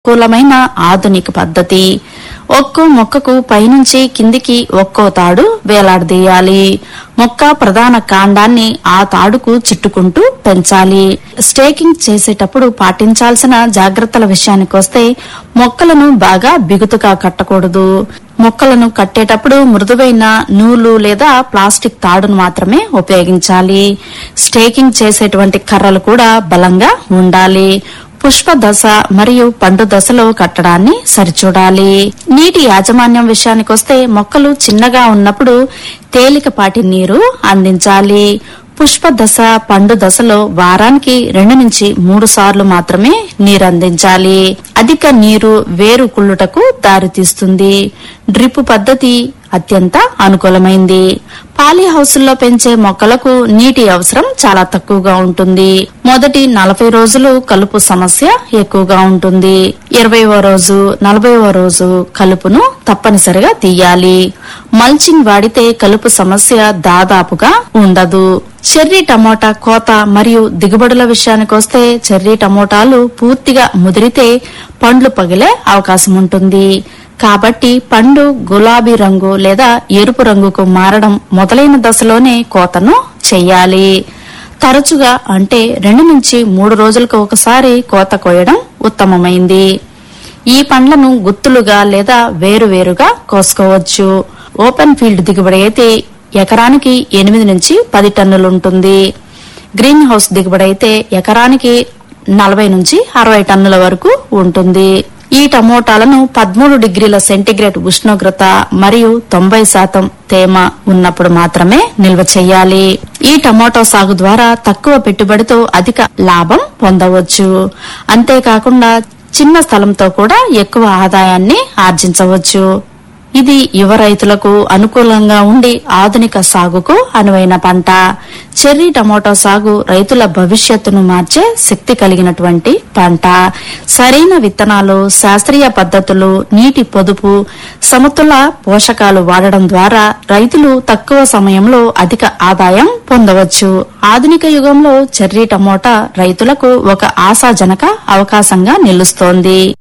అనుకూలమైన ఆధునిక పద్ధతి ఒక్కో మొక్కకు పైనుంచి కిందికి ఒక్కో తాడు వేలాడదీయాలి మొక్క ప్రధాన కాండాన్ని ఆ తాడుకు చుట్టుకుంటూ పెంచాలి స్టేకింగ్ చేసేటప్పుడు పాటించాల్సిన జాగ్రత్తల విషయానికొస్తే మొక్కలను బాగా బిగుతుగా కట్టకూడదు మొక్కలను కట్టేటప్పుడు మృదువైన నూలు లేదా ప్లాస్టిక్ తాడును మాత్రమే ఉపయోగించాలి స్టేకింగ్ చేసేటువంటి కర్రలు కూడా బలంగా ఉండాలి పుష్ప దశ మరియు పండు దశలో కట్టడాన్ని సరిచూడాలి నీటి యాజమాన్యం విషయానికొస్తే మొక్కలు చిన్నగా ఉన్నప్పుడు తేలికపాటి నీరు అందించాలి పుష్ప దశ పండు దశలో వారానికి రెండు నుంచి మూడు సార్లు మాత్రమే నీరు అందించాలి అధిక నీరు వేరు కుళ్ళుటకు దారితీస్తుంది డ్రిప్ పద్ధతి అత్యంత అనుకూలమైంది పాలీ హౌసుల్లో పెంచే మొక్కలకు నీటి అవసరం చాలా తక్కువగా ఉంటుంది మొదటి నలభై రోజులు కలుపు సమస్య ఎక్కువగా ఉంటుంది ఇరవైవ రోజు నలభైవ రోజు కలుపును తప్పనిసరిగా తీయాలి మల్చింగ్ వాడితే కలుపు సమస్య దాదాపుగా ఉండదు చెర్రీ టమోటా కోత మరియు దిగుబడుల విషయానికొస్తే చెర్రీ టమోటాలు పూర్తిగా ముదిరితే పండ్లు పగిలే అవకాశం ఉంటుంది కాబట్టి పండు గులాబీ రంగు లేదా ఎరుపు రంగుకు మారడం మొదలైన దశలోనే కోతను చెయ్యాలి తరచుగా అంటే రెండు నుంచి మూడు రోజులకు ఒకసారి కోత కోయడం ఉత్తమమైంది ఈ పండ్లను గుత్తులుగా లేదా వేరువేరుగా కోసుకోవచ్చు ఓపెన్ ఫీల్డ్ దిగుబడి అయితే ఎకరానికి ఎనిమిది నుంచి పది టన్నులుంటుంది గ్రీన్ హౌస్ దిగుబడి అయితే ఎకరానికి నలభై నుంచి అరవై టన్నుల వరకు ఉంటుంది ఈ టమోటాలను పదమూడు డిగ్రీల సెంటీగ్రేడ్ ఉష్ణోగ్రత మరియు తొంభై శాతం తేమ ఉన్నప్పుడు మాత్రమే నిల్వ చేయాలి ఈ టమోటా సాగు ద్వారా తక్కువ పెట్టుబడితో అధిక లాభం పొందవచ్చు అంతేకాకుండా చిన్న స్థలంతో కూడా ఎక్కువ ఆదాయాన్ని ఆర్జించవచ్చు ఇది యువ రైతులకు అనుకూలంగా ఉండి ఆధునిక సాగుకు అనువైన పంట చెర్రీ టమోటా సాగు రైతుల భవిష్యత్తును మార్చే శక్తి కలిగినటువంటి పంట సరైన విత్తనాలు శాస్త్రీయ పద్ధతులు నీటి పొదుపు సమతుల పోషకాలు వాడడం ద్వారా రైతులు తక్కువ సమయంలో అధిక ఆదాయం పొందవచ్చు ఆధునిక యుగంలో చెర్రీ టమోటా రైతులకు ఒక ఆశాజనక అవకాశంగా నిలుస్తోంది